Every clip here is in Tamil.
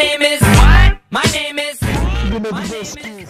name is what? My name is. My name is.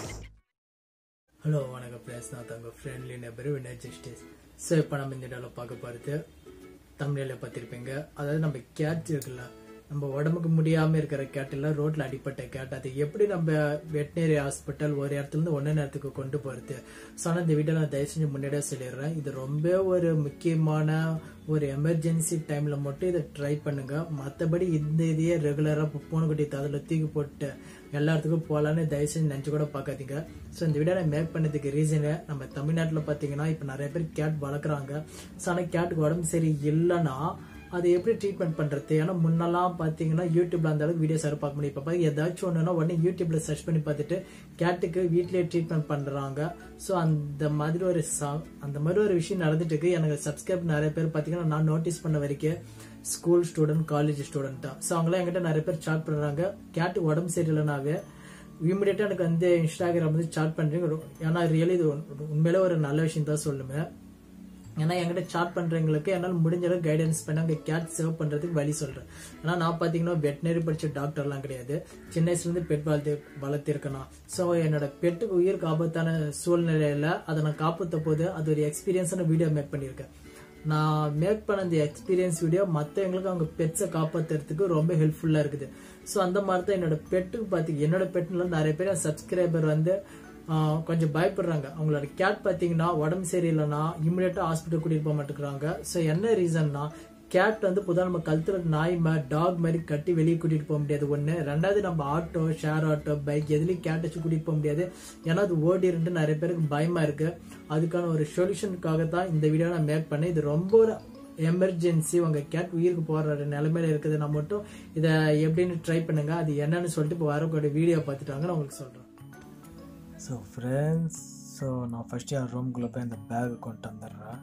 Hello வணக்கம் பிளேஸ் நான் தங்க ஃப்ரெண்ட்லி நபர் வினய் ஜஸ்டிஸ் ஸோ இப்போ நம்ம இந்த வீடியோவில் பார்க்க போகிறது தமிழில் பார்த்துருப்பீங்க அதாவது நம்ம கேட் இருக்குல்ல நம்ம உடம்புக்கு முடியாமல் இருக்கிற கேட்டில் ரோட்டில் அடிப்பட்ட கேட் அது எப்படி நம்ம வெட்டினரி ஹாஸ்பிட்டல் ஒரு இடத்துலேருந்து ஒன்றே நேரத்துக்கு கொண்டு போகிறது ஸோ ஆனால் இந்த வீடியோ நான் தயவு செஞ்சு முன்னாடியே சொல்லிடுறேன் இது ரொம்ப ஒரு முக்கியமான ஒரு எமர்ஜென்சி டைமில் மட்டும் இதை ட்ரை பண்ணுங்க மற்றபடி இந்த இதையே ரெகுலராக பூனைக்குட்டி அதில் தூக்கி போட்டு எல்லா இடத்துக்கும் போகலான்னு தயவு செஞ்சு நினச்சி கூட பார்க்காதீங்க ஸோ இந்த வீடியோ நான் மேக் பண்ணதுக்கு ரீசனு நம்ம தமிழ்நாட்டில் பார்த்தீங்கன்னா இப்போ நிறைய பேர் கேட் வளர்க்குறாங்க ஸோ ஆனால் கேட்டுக்கு உடம்பு சரி இல்லைன்னா அதை எப்படி ட்ரீட்மெண்ட் பண்ணுறது ஏன்னா முன்னெல்லாம் பார்த்தீங்கன்னா யூடியூப்ல அந்த அளவுக்கு வீடியோஸ் யாரும் பார்க்க முடியும் இப்போ பாருங்க, ஏதாச்சும் ஒன்றுனா உடனே யூடியூப்ல சர்ச் பண்ணி பார்த்துட்டு கேட்டுக்கு வீட்லயே ட்ரீட்மெண்ட் பண்ணுறாங்க ஸோ அந்த மாதிரி ஒரு சா- அந்த மாதிரி ஒரு விஷயம் நடந்துட்டு இருக்கு எனக்கு சப்ஸ்கிரைப் நிறைய பேர் பார்த்தீங்கன்னா நான் நோட்டீஸ் பண்ண வரைக்கும் ஸ்கூல் ஸ்டூடெண்ட் காலேஜ் ஸ்டூடெண்ட் தான் ஸோ அவங்களாம் என்கிட்ட நிறைய பேர் சாட் பண்ணுறாங்க கேட்டு உடம்பு சரியில்லைனாவே இமிடியேட்டாக எனக்கு வந்து இன்ஸ்டாகிராம் வந்து சாட் பண்ணுறீங்க ஏன்னா ரியலி இது உண்- உண்மையிலே ஒரு நல்ல விஷயம் தான் சொல்லுவேன் ஏன்னா என்கிட்ட சாட் பண்றவங்களுக்கு என்னால் முடிஞ்ச அளவுக்கு கைடன்ஸ் பண்ண அங்கே கேட் சேவ் பண்றதுக்கு வழி சொல்றேன் ஏன்னா நான் பார்த்தீங்கன்னா வெட்டினரி படிச்ச டாக்டர்லாம் கிடையாது சின்ன வயசுல இருந்து பெட் வளர்த்து வளர்த்திருக்கணும் ஸோ என்னோட பெட்டுக்கு உயிருக்கு ஆபத்தான சூழ்நிலையில அதை நான் காப்பாற்ற போது அது ஒரு எக்ஸ்பீரியன்ஸான வீடியோ மேக் பண்ணியிருக்கேன் நான் மேக் பண்ண அந்த எக்ஸ்பீரியன்ஸ் வீடியோ மற்றவங்களுக்கு அவங்க பெட்ஸை காப்பாற்றுறதுக்கு ரொம்ப ஹெல்ப்ஃபுல்லாக இருக்குது ஸோ அந்த மாதிரி தான் என்னோட பெட்டுக்கு பார்த்தி என்னோட பெட்டுல நிறைய பேர் சப்ஸ்கிரைபர் வந்து ஆஹ், கொஞ்சம் பயப்படுறாங்க அவங்களோட கேட் பார்த்தீங்கன்னா உடம்பு சரியில்லைன்னா இமிடியேட்டாக ஹாஸ்பிட்டல் கூட்டிகிட்டு போக மாட்டேங்கிறாங்க ஸோ என்ன ரீசன்னா கேட் வந்து புதுசாக நம்ம கழுத்துல நாய் மாதிரி டாக் மாதிரி கட்டி வெளியே கூட்டிட்டு போக முடியாது ஒன்று ரெண்டாவது நம்ம ஆட்டோ ஷேர் ஆட்டோ பைக் எதுலையும் கேட் வச்சு கூட்டிட்டு போக முடியாது ஏன்னா அது ஓடிருந்து நிறைய பேருக்கு பயமா இருக்கு அதுக்கான ஒரு சொல்யூஷனுக்காக தான் இந்த வீடியோ நான் மேக் பண்ணேன் இது ரொம்ப ஒரு எமர்ஜென்சி உங்க கேட் உயிருக்கு போற நிலைமையில இருக்குதுன்னா மட்டும் இதை எப்படின்னு ட்ரை பண்ணுங்க அது என்னன்னு சொல்லிட்டு இப்போ வரக்கூடிய வீடியோ பார்த்துட்டாங்க நான் உங்களுக்கு சொல்றேன் ஸோ ஃப்ரெண்ட்ஸ் ஸோ நான் ஃபஸ்ட்டு என் ரூம்குள்ளே போய் அந்த பேக் கொண்டு வந்துடுறேன்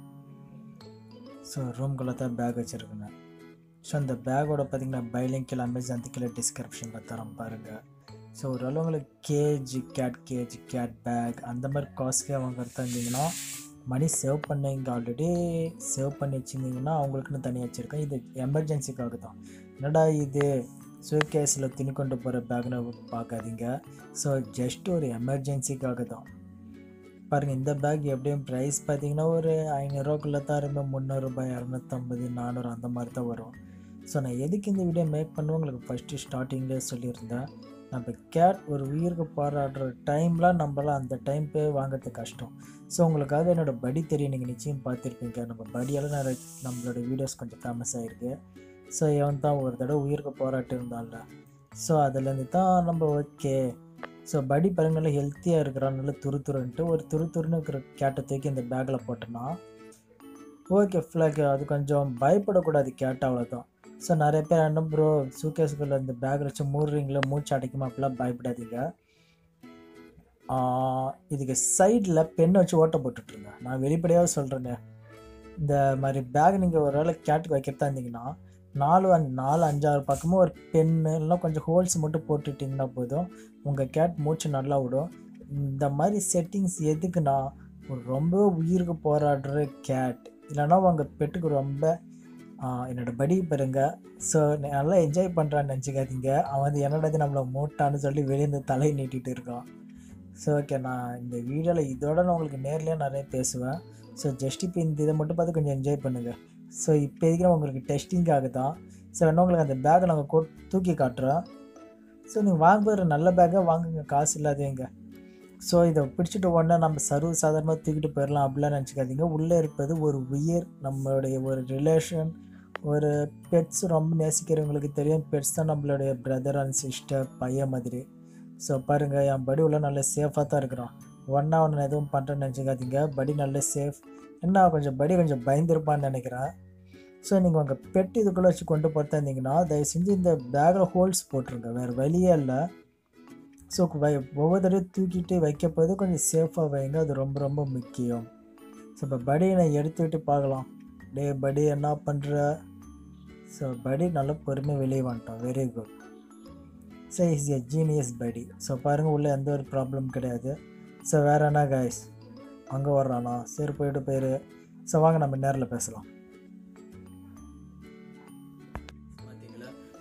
ஸோ ரூம்குள்ளே தான் பேக் வச்சுருக்கேன் ஸோ அந்த பேக்கோட பார்த்தீங்கன்னா பை லிங்க் கீழே அமேசான் கீழே டிஸ்கிரிப்ஷனில் தரோம் பாருங்கள் ஸோ ஒரு அளவு உங்களுக்கு cage cat cage cat bag அந்த மாதிரி காஸ்ட்லியாக வாங்குறதா இருந்தீங்கன்னா மணி சேவ் பண்ணீங்க ஆல்ரெடி சேவ் பண்ணி வச்சுருந்தீங்கன்னா அவங்களுக்குன்னு தனியாக வச்சுருக்கேன் இது எமர்ஜென்சிக்காக தான் என்னடா இது சூட்கேஸில் திணி கொண்டு போகிற பேக்னு பார்க்காதீங்க ஸோ ஜஸ்ட் ஒரு எமர்ஜென்சிக்காக தான் பாருங்கள் இந்த பேக் எப்படியும் ப்ரைஸ் பார்த்தீங்கன்னா ஒரு ஐநூறுரூவாக்குள்ளே தான் இருக்கும் முந்நூறுரூபா இரநூத்தம்பது நானூறு அந்த மாதிரி தான் வரும் ஸோ நான் எதுக்கு இந்த வீடியோ மேக் பண்ணுவோம் உங்களுக்கு ஃபஸ்ட்டு ஸ்டார்டிங்லேயே சொல்லியிருந்தேன் நம்ம கேட் ஒரு உயிருக்கு போராடுற டைம்லாம் நம்மளாம் அந்த டைம் போய் வாங்குறது கஷ்டம் ஸோ உங்களுக்காக என்னோட படி தெரியும் நீங்கள் நிச்சயம் பார்த்துருப்பீங்க நம்ம படியால் நிறைய நம்மளோட வீடியோஸ் கொஞ்சம் ஃபேமஸ் ஆகிருக்கு ஸோ இவன் தான் ஒரு தடவை உயிருக்கு போராட்டம் இருந்தான்ல ஸோ அதுலேருந்து தான் நம்ம ஓகே ஸோ படி பாருங்கள ஹெல்த்தியாக இருக்கிறான் நல்லா துரு துருன்ட்டு ஒரு துரு துருன்னு இருக்கிற கேட்டை தூக்கி இந்த பேக்கில் போட்டோன்னா ஓகே ஃப்ளாக் அது கொஞ்சம் பயப்படக்கூடாது கேட்ட அவ்வளோதான் ஸோ நிறைய பேர் என்ன ப்ரோ சூக்கேஸுக்குள்ள இந்த பேக்கில் வச்சு மூடுறீங்களா மூச்சு அடைக்குமா அப்படிலாம் பயப்படாதீங்க ஆஹ், இதுக்கு சைடில் பென் வச்சு ஓட்ட போட்டுட்ருங்க நான் வெளிப்படையாக சொல்கிறேனே இந்த மாதிரி பேக் நீங்கள் ஒரு வேளை கேட்டுக்கு வைக்கிறதா இருந்தீங்கன்னா நாலு அஞ்சு நாலு அஞ்சாறு பக்கமும் ஒரு பென்னு இல்லைனா கொஞ்சம் ஹோல்ஸ் மட்டும் போட்டுட்டிங்கன்னா போதும் உங்கள் கேட் மூச்சு நல்லா விடும் இந்த மாதிரி செட்டிங்ஸ் எதுக்குன்னா ஒரு ரொம்ப உயிருக்கு போராடுற கேட் இல்லைன்னா உங்கள் பெட்டுக்கு ரொம்ப ஆஹ், என்னோட படி பாருங்க ஸோ நல்லா என்ஜாய் பண்ணுறான்னு நினச்சிக்காதீங்க அவன் வந்து என்னடா இது நம்மளை மூட்டான்னு சொல்லி வெளியே இருந்து தலையை நீட்டிகிட்டு இருக்கான் ஸோ ஓகே நான் இந்த வீடியோவில் இதோட நான் உங்களுக்கு நேர்லேயே நிறைய பேசுவேன் ஸோ ஜஸ்ட் இப்போ இந்த இதை மட்டும் பார்த்து கொஞ்சம் என்ஜாய் பண்ணுங்கள் ஸோ இப்போதைக்கு நான் உங்களுக்கு டெஸ்டிங்காக தான் ஸோ வேணா உங்களுக்கு அந்த பேக்கை நாங்கள் கோ தூக்கி காட்டுறோம் ஸோ நீங்கள் வாங்குற நல்ல பேக்காக வாங்குங்க காசு இல்லாதவங்க ஸோ இதை பிடிச்சிட்டு உடனே நம்ம சர்வ சாதாரணமாக தூக்கிட்டு போயிடலாம் அப்படிலாம் நினச்சிக்காதீங்க உள்ளே இருப்பது ஒரு உயிர் நம்மளுடைய ஒரு ரிலேஷன் ஒரு பெட்ஸ் ரொம்ப நேசிக்கிறவங்களுக்கு தெரியும் பெட்ஸ் தான் நம்மளுடைய பிரதர் அண்ட் சிஸ்டர் பையன் மாதிரி ஸோ பாருங்கள் என் படி உள்ள நல்ல சேஃபாக தான் இருக்கிறான் ஒன்றா ஒன்று எதுவும் பண்ணுறேன்னு நினச்சிக்காதீங்க படி நல்ல சேஃப் என்ன கொஞ்சம் படி கொஞ்சம் பயந்துருப்பான்னு நினைக்கிறேன் ஸோ நீங்கள் உங்கள் பெட் இதுக்குள்ளே வச்சு கொண்டு போகிறதா இருந்தீங்கன்னா தயவு செஞ்சு இந்த பேக்கில் ஹோல்ஸ் போட்டுருங்க வேறு வழியே இல்லை ஸோ வை ஒவ்வொரு தடவை தூக்கிட்டு வைக்க போது கொஞ்சம் சேஃபாக வைங்க அது ரொம்ப ரொம்ப முக்கியம் ஸோ இப்போ படியை நான் எடுத்து விட்டு பார்க்கலாம் டே படி என்ன பண்ணுற ஸோ படி நல்லா பொறுமை வெளியே வந்துட்டோம் very good so is a genius படி ஸோ பாருங்கள் உள்ளே எந்த ஒரு ப்ராப்ளம் கிடையாது ஸோ வேறு என்ன கைஸ் அங்கே வர்றானா சரி போயிட்டு போயிரு ஸோ வாங்க நம்ம நேரில் பேசலாம் பார்த்தீங்களா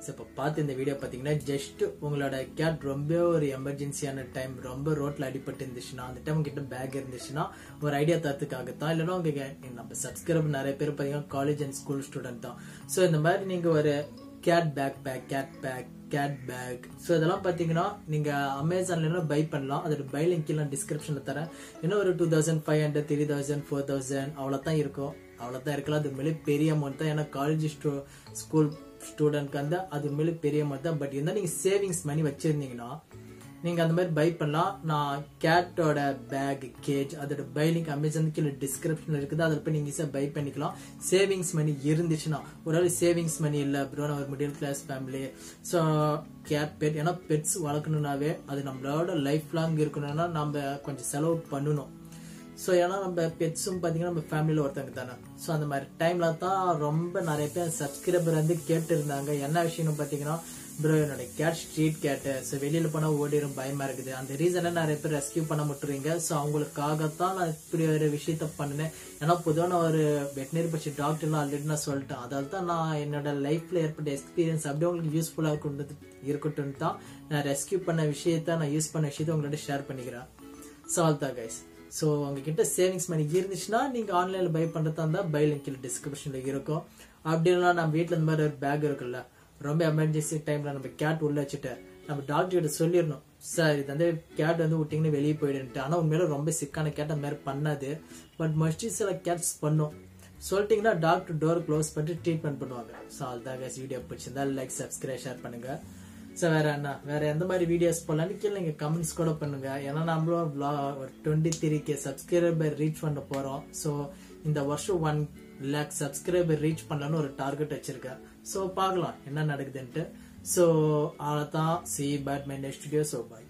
ஸோ இப்போ பார்த்து இந்த வீடியோ பார்த்தீங்கன்னா ஜஸ்ட் உங்களோட கேட் ரொம்ப ஒரு எமர்ஜென்சியான டைம் ரொம்ப ரோட்ல அடிபட்டு இருந்துச்சுன்னா அந்த டைம் உங்ககிட்ட பேக் இருந்துச்சுன்னா ஒரு ஐடியா தரத்துக்காகத்தான் இல்லைன்னா உங்க நம்ம சப்ஸ்கிரைபர் நிறைய பேர் பார்த்தீங்கன்னா காலேஜ் அண்ட் ஸ்கூல் ஸ்டூடெண்ட் தான் ஸோ இந்த மாதிரி நீங்க ஒரு cat bag bag cat bag cat bag so இதெல்லாம் பார்த்தீங்கன்னா நீங்கள் அமேசான்ல பை பண்ணலாம் அதோட பை லிங்க் கீழே டிஸ்கிரிப்ஷனில் தரேன் இன்னும் ஒரு two thousand five hundred three thousand four thousand அவ்வளோ தான் இருக்கும் அவ்வளோதான் இருக்கலாம் அது மேலே பெரிய அமௌண்ட் தான் ஏன்னா காலேஜ் ஸ்டூ ஸ்கூல் ஸ்டூடெண்ட்க்கு வந்து அது மேலே பெரிய அமௌண்ட் தான் பட் இருந்தால் நீங்கள் சேவிங்ஸ் மணி வச்சுருந்தீங்கன்னா நீங்கள் அந்த மாதிரி பை பண்ணலாம் நான் கேட்டோட பேக் கேஜ் அதோட பை லிங்க் அமேசான் கீழே டிஸ்கிரிப்ஷனில் இருக்குது அதில் போய் நீங்கள் ஈஸியாக பை பண்ணிக்கலாம் சேவிங்ஸ் மணி இருந்துச்சுன்னா ஒரு ஆள் சேவிங்ஸ் மணி இல்லை ப்ரோ நான் ஒரு middle class family so cat pet ஏன்னா பெட்ஸ் வளர்க்கணுன்னாவே அது நம்மளோட லைஃப் லாங் இருக்கணும்னா நம்ம கொஞ்சம் செலவு பண்ணணும் ஸோ ஏன்னா நம்ம பெட்ஸும் பார்த்தீங்கன்னா நம்ம ஃபேமிலியில் ஒருத்தங்க தானே ஸோ அந்த மாதிரி டைம்ல தான் ரொம்ப நிறைய பேர் சப்ஸ்கிரைபர் வந்து கேட்டு இருந்தாங்க என்ன விஷயம்னு பார்த்தீங்கன்னா ப்ரோ என்னோட கேட் ஸ்ட்ரீட் கேட்டு ஸோ வெளியில் போனால் ஓடிடும் பயமா இருக்குது அந்த ரீசனை நிறைய பேர் ரெஸ்கியூ பண்ண முட்டுறீங்க ஸோ அவங்களுக்காகத்தான் நான் இப்படி ஒரு விஷயத்த பண்ணினேன் ஏன்னா பொதுவாக நான் ஒரு வெட்டினரி பட்சி டாக்டர்லாம் ஆல்ரெடி நான் சொல்லிட்டேன் அதால தான் நான் என்னோட லைஃப்ல ஏற்பட்ட எக்ஸ்பீரியன்ஸ் அப்படியே உங்களுக்கு யூஸ்ஃபுல்லாக இருக்கட்டும் இருக்கட்டும் தான் நான் ரெஸ்கியூ பண்ண விஷயத்த நான் யூஸ் பண்ண விஷயத்த உங்களோட ஷேர் பண்ணிக்கிறேன் சால்தா கைஸ் ஸோ உங்ககிட்ட சேவிங்ஸ் மணி இருந்துச்சுன்னா நீங்கள் ஆன்லைனில் பை பண்ணுறதா இருந்தால் பை லிங்க் கீழே டிஸ்கிரிப்ஷனில் இருக்கும் அப்படி இல்லைனா நம்ம வீட்டில் இந்த மாதிரி ஒரு பேக் இருக்குல்ல ரொம்ப எமர்ஜென்சி டைமில் நம்ம கேட் உள்ள வச்சுட்டு நம்ம டாக்டர் கிட்ட சொல்லிடணும் சார் இது வந்து கேட் வந்து விட்டிங்கன்னு வெளியே போயிடுன்ட்டு ஆனால் உண்மையில ரொம்ப சிக்கான கேட் அந்த மாதிரி பண்ணாது பட் மோஸ்ட்லி சில கேட்ஸ் பண்ணும் சொல்லிட்டீங்கன்னா டாக்டர் டோர் க்ளோஸ் பண்ணிட்டு ட்ரீட்மெண்ட் பண்ணுவாங்க ஸோ அதுதான் வீடியோ பிடிச்சிருந்தா லைக் சப்ஸ்கிரைப் ஷேர் பண்ணுங்க ஸோ வேற என்ன வேற எந்த மாதிரி வீடியோஸ் போடலான்னு கீழே நீங்கள் கமெண்ட்ஸ் கூட பண்ணுங்க ஏன்னா நம்மளும் vlog ஒரு twenty three K subscriber reach பண்ண போகிறோம் ஸோ இந்த வருஷம் ஒன் லேக் சப்ஸ்கிரைபர் ரீச் பண்ணலான்னு ஒரு டார்கெட் வச்சிருக்கேன் ஸோ பார்க்கலாம் என்ன நடக்குதுன்ட்டு ஸோ அவ்வளோதான் see bat my next video so bye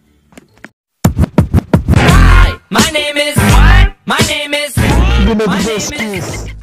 My name is. My name is. My name is.